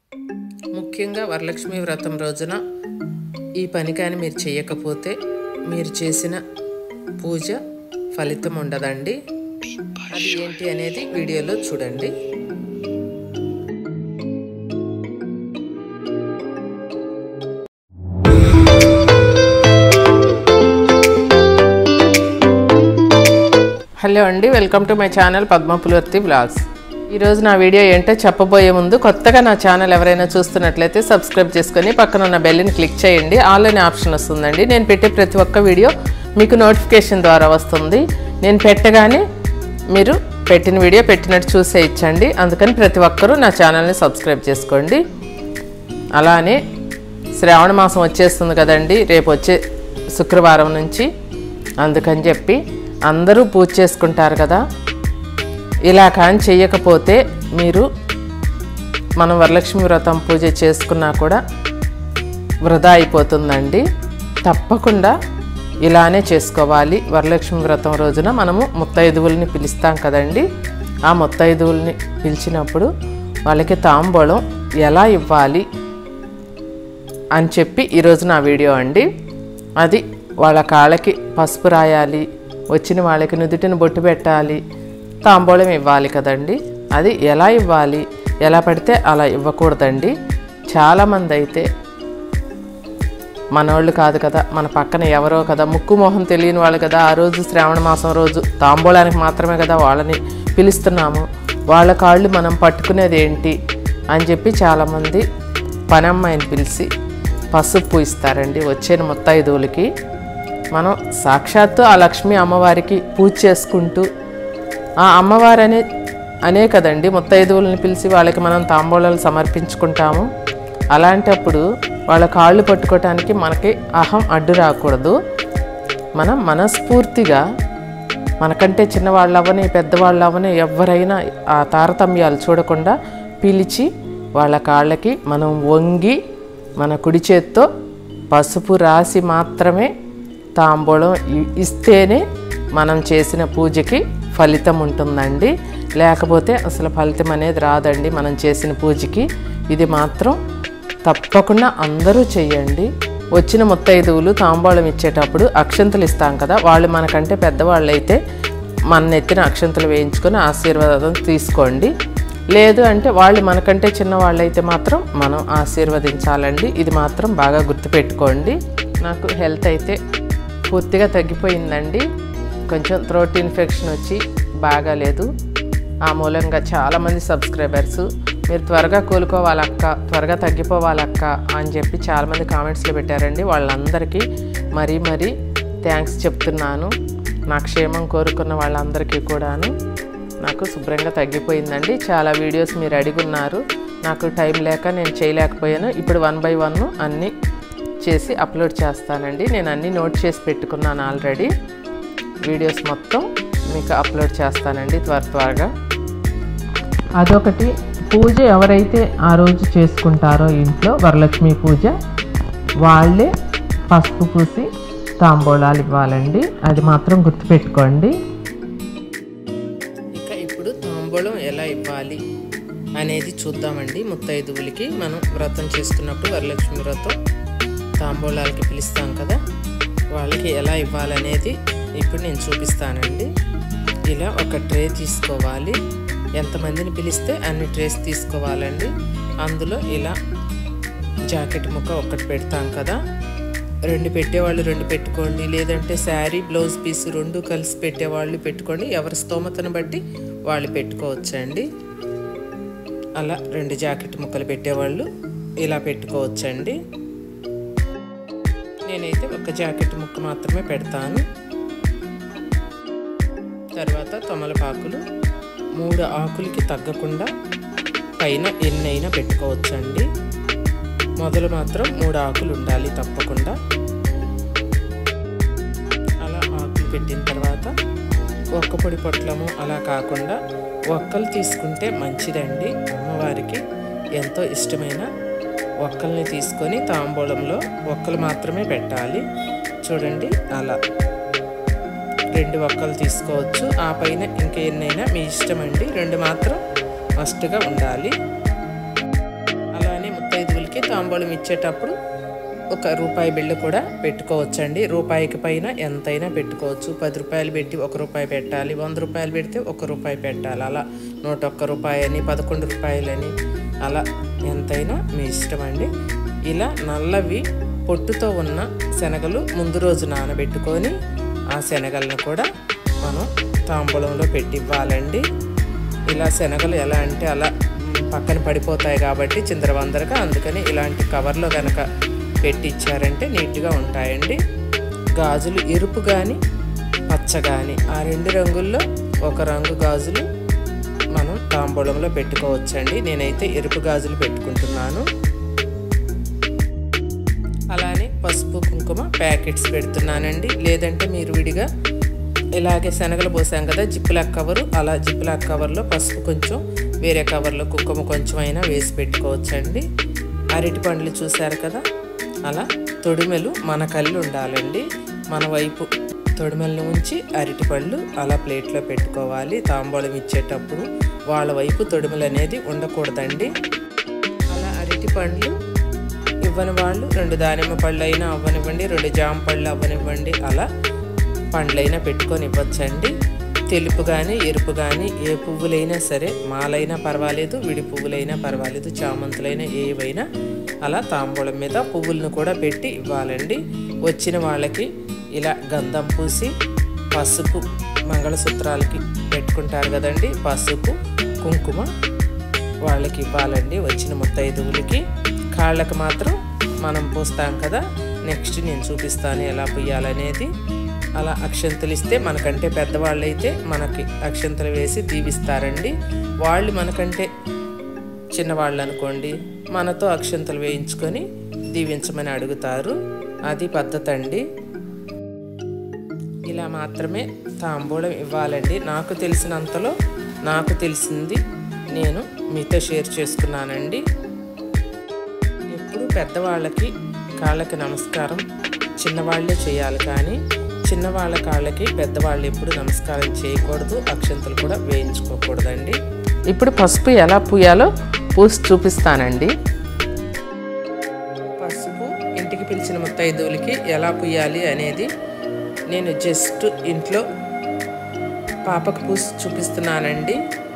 ముఖ్యంగా వరలక్ష్మి వ్రతం రోజున ఈ పని కానీ మీరు చేయకపోతే మీరు చేసిన పూజ ఫలితం ఉండదండి అది ఏంటి అనేది వీడియోలో చూడండి హలో అండి welcome to my channel Padma Pulavarthi blogs ఈరోజు నా వీడియో ఏంటో చెప్పబోయే ముందు కొత్తగా నా ఛానల్ ఎవరైనా చూస్తున్నట్లయితే సబ్స్క్రైబ్ చేసుకొని పక్కన ఉన్న బెల్ని క్లిక్ చేయండి ఆల్ అనే ఆప్షన్ వస్తుందండి నేను పెట్టే ప్రతి ఒక్క వీడియో మీకు నోటిఫికేషన్ ద్వారా వస్తుంది నేను పెట్టగానే మీరు పెట్టిన వీడియో పెట్టినట్టు చూసే ఇచ్చండి అందుకని ప్రతి ఒక్కరూ నా ఛానల్ని సబ్స్క్రైబ్ చేసుకోండి అలానే శ్రావణ మాసం వచ్చేస్తుంది కదండి రేపు వచ్చే శుక్రవారం నుంచి అందుకని చెప్పి అందరూ పూజ చేసుకుంటారు కదా ఇలా కానీ చెయ్యకపోతే మీరు మనం వరలక్ష్మి వ్రతం పూజ చేసుకున్నా కూడా వృధా అయిపోతుందండి తప్పకుండా ఇలానే చేసుకోవాలి వరలక్ష్మి వ్రతం రోజున మనము ముత్తైదువుల్ని పిలుస్తాం కదండి ఆ ముత్తైదువుల్ని పిలిచినప్పుడు వాళ్ళకి తాంబూలం ఎలా ఇవ్వాలి అని చెప్పి ఈరోజు నా వీడియో అండి అది వాళ్ళ కాళ్ళకి పసుపు రాయాలి వచ్చిన వాళ్ళకి నుదుటిని బొట్టు పెట్టాలి తాంబూలం ఇవ్వాలి కదండి అది ఎలా ఇవ్వాలి ఎలా పడితే అలా ఇవ్వకూడదండి చాలామంది అయితే మనోళ్ళు కాదు కదా మన పక్కన ఎవరో కదా ముక్కు మొహం తెలియని వాళ్ళు కదా ఆ రోజు శ్రావణ మాసం రోజు తాంబూలానికి మాత్రమే కదా వాళ్ళని పిలుస్తున్నాము వాళ్ళ కాళ్ళు మనం పట్టుకునేది ఏంటి అని చెప్పి చాలామంది పనమ్మాయిని పిలిచి పసుపు ఇస్తారండి వచ్చే ముత్తైదువులకి మనం సాక్షాత్తు ఆ లక్ష్మీ అమ్మవారికి పూజ చేసుకుంటూ ఆ అమ్మవారు అనే అనే కదండి ముత్తైదువులను పిలిచి వాళ్ళకి మనం తాంబూలాలు సమర్పించుకుంటాము అలాంటప్పుడు వాళ్ళ కాళ్ళు పట్టుకోవటానికి మనకి అహం అడ్డు రాకూడదు మనం మనస్ఫూర్తిగా మనకంటే చిన్నవాళ్ళు అవ్వని పెద్దవాళ్ళు అవ్వని ఎవరైనా ఆ తారతమ్యాలు చూడకుండా పిలిచి వాళ్ళ కాళ్ళకి మనం వంగి మన కుడి చేత్తో పసుపు రాసి మాత్రమే తాంబూలం ఇ- ఇస్తేనే మనం చేసిన పూజకి ఫలితం ఉంటుందండి లేకపోతే అసలు ఫలితం అనేది రాదండి మనం చేసిన పూజకి ఇది మాత్రం తప్పకుండా అందరూ చెయ్యండి వచ్చిన ముత్తైదువులు తాంబూలం ఇచ్చేటప్పుడు అక్షంతలు ఇస్తాం కదా వాళ్ళు మనకంటే పెద్దవాళ్ళు అయితే మన నెత్తిన అక్షంతలు వేయించుకొని ఆశీర్వాదం తీసుకోండి లేదు అంటే వాళ్ళు మనకంటే చిన్నవాళ్ళు అయితే మాత్రం మనం ఆశీర్వదించాలండి ఇది మాత్రం బాగా గుర్తుపెట్టుకోండి నాకు హెల్త్ అయితే పూర్తిగా తగ్గిపోయిందండి కొంచెం థ్రోట్ ఇన్ఫెక్షన్ వచ్చి బాగాలేదు ఆ మూలంగా చాలామంది సబ్స్క్రైబర్స్ మీరు త్వరగా కోలుకోవాలక్క త్వరగా తగ్గిపోవాలక్క అని చెప్పి చాలామంది కామెంట్స్లో పెట్టారండి వాళ్ళందరికీ మరీ మరీ థ్యాంక్స్ చెప్తున్నాను నా క్షేమం కోరుకున్న వాళ్ళందరికీ కూడాను నాకు శుభ్రంగా తగ్గిపోయిందండి చాలా వీడియోస్ మీరు అడిగున్నారు నాకు టైం లేక నేను చేయలేకపోయాను ఇప్పుడు వన్ బై వన్ అన్నీ చేసి అప్లోడ్ చేస్తానండి నేను అన్నీ నోట్ చేసి పెట్టుకున్నాను ఆల్రెడీ వీడియోస్ మొత్తం మీకు అప్లోడ్ చేస్తానండి త్వర త్వరగా అదొకటి పూజ ఎవరైతే ఆ రోజు చేసుకుంటారో ఇంట్లో వరలక్ష్మి పూజ వాళ్ళే పసుపు పూసి తాంబూలాలు ఇవ్వాలండి అది మాత్రం గుర్తుపెట్టుకోండి ఇక ఇప్పుడు తాంబూలం ఎలా ఇవ్వాలి అనేది చూద్దామండి ముత్తైదువులకి మనం వ్రతం చేసుకున్నప్పుడు వరలక్ష్మి వ్రతం తాంబూలాలకి పిలుస్తాం కదా వాళ్ళకి ఎలా ఇవ్వాలనేది ఇప్పుడు నేను చూపిస్తానండి ఇలా ఒక ట్రే తీసుకోవాలి ఎంతమందిని పిలిస్తే అన్ని ట్రేస్ తీసుకోవాలండి అందులో ఇలా జాకెట్ ముక్క ఒక్కటి పెడతాం కదా రెండు పెట్టేవాళ్ళు రెండు పెట్టుకోండి లేదంటే శారీ బ్లౌజ్ పీస్ రెండు కలిసి పెట్టేవాళ్ళు పెట్టుకోండి ఎవరి స్తోమతను బట్టి వాళ్ళు పెట్టుకోవచ్చండి అలా రెండు జాకెట్ ముక్కలు పెట్టేవాళ్ళు ఇలా పెట్టుకోవచ్చండి నేనైతే ఒక జాకెట్ ముక్క మాత్రమే పెడతాను తర్వాత తమలపాకులు మూడు ఆకులకి తగ్గకుండా పైన ఎన్నైనా పెట్టుకోవచ్చండి మొదలు మాత్రం మూడు ఆకులు ఉండాలి తప్పకుండా అలా ఆకులు పెట్టిన తర్వాత ఒక్క పొడి పొట్లము అలా కాకుండా ఒక్కలు తీసుకుంటే మంచిదండి అమ్మవారికి ఎంతో ఇష్టమైన ఒక్కల్ని తీసుకొని తాంబూలంలో ఒక్కలు మాత్రమే పెట్టాలి చూడండి అలా రెండు ఒక్కలు తీసుకోవచ్చు ఆ పైన ఇంకా ఎన్నైనా మీ ఇష్టం అండి రెండు మాత్రం మస్ట్గా ఉండాలి అలానే తాంబూలం ఇచ్చేటప్పుడు ఒక రూపాయి బిళ్ళ కూడా పెట్టుకోవచ్చండి రూపాయికి పైన ఎంతైనా పెట్టుకోవచ్చు పది రూపాయలు పెట్టి ఒక రూపాయి పెట్టాలి వంద రూపాయలు పెడితే ఒక రూపాయి పెట్టాలి అలా నూట ఒక్క రూపాయి అని పదకొండు రూపాయలని అలా ఎంతైనా మీ ఇష్టం అండి ఇలా నల్లవి పొట్టుతో ఉన్న శనగలు ముందు రోజు నానబెట్టుకొని ఆ శనగలను కూడా మనం తాంబూలంలో పెట్టి ఇవ్వాలండి ఇలా శనగలు ఎలా అంటే అలా మ్, పక్కన పడిపోతాయి కాబట్టి చిందరవందరగా అందుకని ఇలాంటి కవర్లో కనుక పెట్టి ఇచ్చారంటే నీట్గా ఉంటాయండి గాజులు ఎరుపు కానీ పచ్చ కానీ ఆ రెండు రంగుల్లో ఒక రంగు గాజులు మనం తాంబూలంలో పెట్టుకోవచ్చండి నేనైతే ఎరుపు గాజులు పెట్టుకుంటున్నాను అలానే పసుపు కుంకుమ ప్యాకెట్స్ పెడుతున్నానండి లేదంటే మీరు విడిగా ఇలాగే శనగలు పోసాం కదా జిప్లాక్ కవరు అలా జిప్లాక్ కవర్లో పసుపు కొంచెం వేరే కవర్లో కుంకుమ కొంచెం అయినా వేసి పెట్టుకోవచ్చండి అరటి పండ్లు చూశారు కదా అలా తొడిమెలు మన కళ్ళు ఉండాలండి మన వైపు తొడిమెలను ఉంచి అరటి పళ్ళు అలా ప్లేట్లో పెట్టుకోవాలి తాంబూలం ఇచ్చేటప్పుడు వాళ్ళ వైపు తొడిమెలు అనేది ఉండకూడదండి అలా అరటి పండ్లు ఇవ్వని వాళ్ళు రెండు దానిమ్మ పళ్ళు అయినా అవ్వనివ్వండి రెండు జామ పళ్ళు అవ్వనివ్వండి అలా పండ్లైనా పెట్టుకొని ఇవ్వచ్చండి తెలుపు కానీ ఎరుపు కానీ ఏ పువ్వులైనా సరే మాలైనా పర్వాలేదు విడి పువ్వులైనా పర్వాలేదు చామంతులైనా ఏవైనా అలా తాంబూలం మీద పువ్వులను కూడా పెట్టి ఇవ్వాలండి వచ్చిన వాళ్ళకి ఇలా గంధం పూసి పసుపు మంగళసూత్రాలకి పెట్టుకుంటారు కదండి పసుపు కుంకుమ వాళ్ళకి ఇవ్వాలండి వచ్చిన ముత్తైదువులకి కాళ్ళకి మాత్రం మనం పూస్తాం కదా నెక్స్ట్ నేను చూపిస్తాను ఎలా పుయ్యాలనేది అలా అక్షంతలు ఇస్తే మనకంటే పెద్దవాళ్ళు అయితే మనకి అక్షంతలు వేసి దీవిస్తారండి వాళ్ళు మనకంటే చిన్నవాళ్ళు అనుకోండి మనతో అక్షంతలు వేయించుకొని దీవించమని అడుగుతారు అది పద్ధతి అండి ఇలా మాత్రమే తాంబూలం ఇవ్వాలండి నాకు తెలిసినంతలో నాకు తెలిసింది నేను మీతో షేర్ చేసుకున్నానండి ఎప్పుడు పెద్దవాళ్ళకి కాళ్ళకి నమస్కారం చిన్నవాళ్ళే చేయాలి కానీ చిన్నవాళ్ళ కాళ్ళకి పెద్దవాళ్ళు ఎప్పుడు నమస్కారం చేయకూడదు అక్షంతలు కూడా వేయించుకోకూడదండి ఇప్పుడు పసుపు ఎలా పూయాలో పూసి చూపిస్తానండి పసుపు ఇంటికి పిలిచిన ముత్తైదువులకి ఎలా పుయ్యాలి అనేది నేను జస్ట్ ఇంట్లో పాపకు పూసి చూపిస్తున్నానండి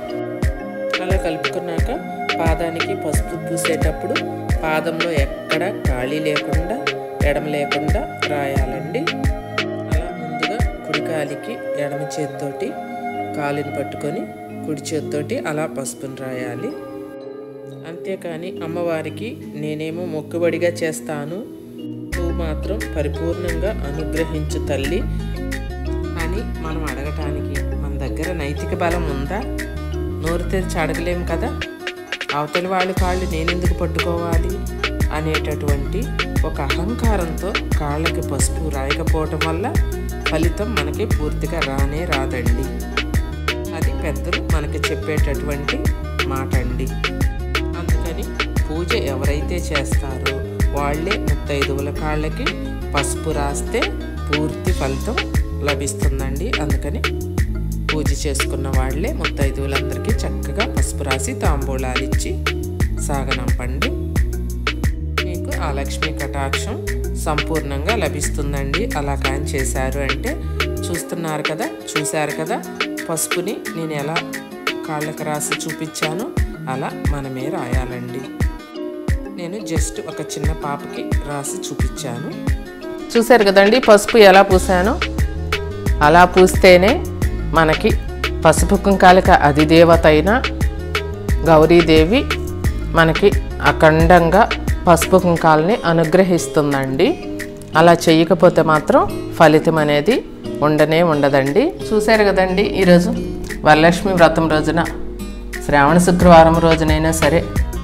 అలా కలుపుకున్నాక పాదానికి పసుపు పూసేటప్పుడు పాదంలో ఎక్కడ ఖాళీ లేకుండా ఎడమ లేకుండా రాయాలండి అలా ముందుగా కుడి కాలికి ఎడమ చేతితోటి కాలుని పట్టుకొని కుడి చేతితోటి అలా పసుపుని రాయాలి అంతేకాని అమ్మవారికి నేనేమో మొక్కుబడిగా చేస్తాను నువ్వు మాత్రం పరిపూర్ణంగా అనుగ్రహించు తల్లి అని మనం అడగటానికి మన దగ్గర నైతిక బలం ఉందా నోరు తెరిచి అడగలేం కదా అవతలి వాళ్ళ కాళ్ళు నేనెందుకు పట్టుకోవాలి అనేటటువంటి ఒక అహంకారంతో కాళ్ళకి పసుపు రాయకపోవటం వల్ల ఫలితం మనకి పూర్తిగా రానే రాదండి అది పెద్దలు మనకి చెప్పేటటువంటి మాట అండి అందుకని పూజ ఎవరైతే చేస్తారో వాళ్ళే ముత్తైదువుల కాళ్ళకి పసుపు రాస్తే పూర్తి ఫలితం లభిస్తుందండి అందుకని పూజ చేసుకున్న వాళ్ళే ముత్తైదువులందరికీ చక్కగా పసుపు రాసి తాంబూలాలు ఇచ్చి సాగనంపండి మీకు ఆ లక్ష్మీ కటాక్షం సంపూర్ణంగా లభిస్తుందండి అలా కాని చేశారు అంటే చూస్తున్నారు కదా చూశారు కదా పసుపుని నేను ఎలా కాళ్ళకి రాసి చూపించానో అలా మనమే రాయాలండి నేను జస్ట్ ఒక చిన్న పాపకి రాసి చూపించాను చూశారు కదండి పసుపు ఎలా పూసానో అలా పూస్తేనే మనకి పసుపు కుంకాలకి అధిదేవత అయిన గౌరీదేవి మనకి అఖండంగా పసుపు కుంకాలని అనుగ్రహిస్తుందండి అలా చేయకపోతే మాత్రం ఫలితం అనేది ఉండనే ఉండదండి చూశారు కదండి ఈరోజు వరలక్ష్మి వ్రతం రోజున శ్రావణ శుక్రవారం రోజునైనా సరే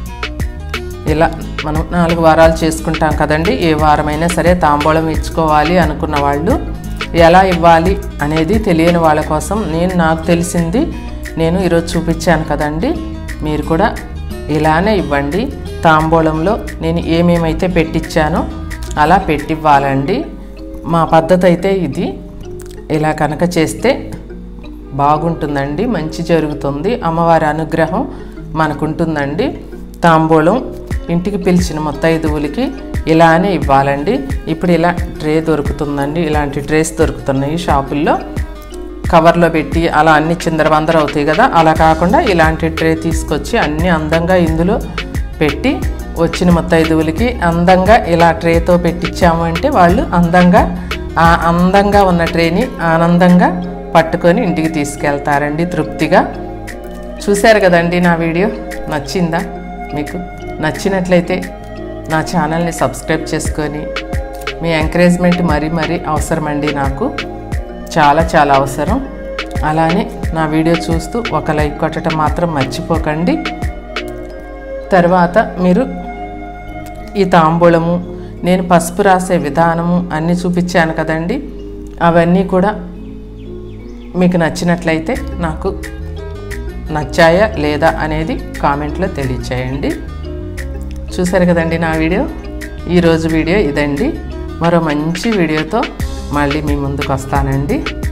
ఇలా మనం నాలుగు వారాలు చేసుకుంటాం కదండి ఏ వారమైనా సరే తాంబూలం ఇచ్చుకోవాలి అనుకున్న వాళ్ళు ఎలా ఇవ్వాలి అనేది తెలియని వాళ్ళ కోసం నేను నాకు తెలిసింది నేను ఈరోజు చూపించాను కదండి మీరు కూడా ఇలానే ఇవ్వండి తాంబూలంలో నేను ఏమేమైతే పెట్టించానో అలా పెట్టివ్వాలండి మా పద్ధతి అయితే ఇది ఇలా కనుక చేస్తే బాగుంటుందండి మంచి జరుగుతుంది అమ్మవారి అనుగ్రహం మనకుంటుందండి తాంబూలం ఇంటికి పిలిచిన ముత్తైదువులకి ఇలానే ఇవ్వాలండి ఇప్పుడు ఇలా ట్రే దొరుకుతుందండి ఇలాంటి ట్రేస్ దొరుకుతున్నాయి షాపుల్లో కవర్లో పెట్టి అలా అన్ని చిందరబందర అవుతాయి కదా అలా కాకుండా ఇలాంటి ట్రే తీసుకొచ్చి అన్ని అందంగా ఇందులో పెట్టి వచ్చిన ముత్తైదువులకి అందంగా ఇలా ట్రేతో పెట్టించాము అంటే వాళ్ళు అందంగా ఆ అందంగా ఉన్న ట్రేని ఆనందంగా పట్టుకొని ఇంటికి తీసుకెళ్తారండి తృప్తిగా చూశారు కదండి నా వీడియో నచ్చిందా మీకు నచ్చినట్లయితే నా ఛానల్ని సబ్స్క్రైబ్ చేసుకొని మీ ఎంకరేజ్మెంట్ మరీ మరీ అవసరమండి నాకు చాలా చాలా అవసరం అలానే నా వీడియో చూస్తూ ఒక లైక్ కొట్టడం మాత్రం మర్చిపోకండి తర్వాత మీరు ఈ తాంబూలము నేను పసుపు రాసే విధానము అన్నీ చూపించాను కదండి అవన్నీ కూడా మీకు నచ్చినట్లయితే నాకు నచ్చాయా లేదా అనేది కామెంట్లో తెలియచేయండి చూసారు కదండి నా వీడియో ఈరోజు వీడియో ఇదండి మరో మంచి వీడియోతో మళ్ళీ మీ ముందుకు వస్తానండి